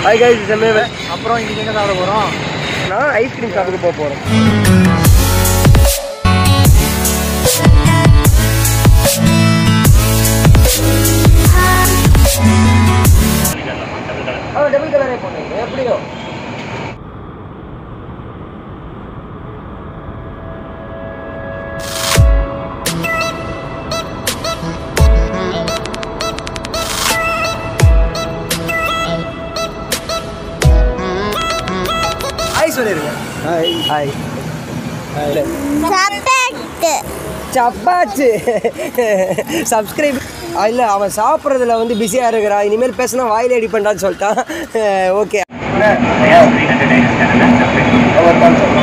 hi guys செம்மேவன் அப்புறம் இன்னைக்கு எங்கே சாப்பிட போகிறோம் நான் ஐஸ்கிரீம் ஷாப்புக்கு போக போகிறோம் டபுள் கலரே போனீங்க எப்படியோ ஹாய் சொல்லிருங்க ஹாய் ஹாய் சப்பேட்டு சப்பாச்சு சப்ஸ்கிரைப் இல்லை அவன் சாப்பிட்றதுல வந்து பிஸியாக இருக்கிறான் இனிமேல் பேசினா வாயில் அடி பண்ணான்னு சொல்லிட்டான் ஓகே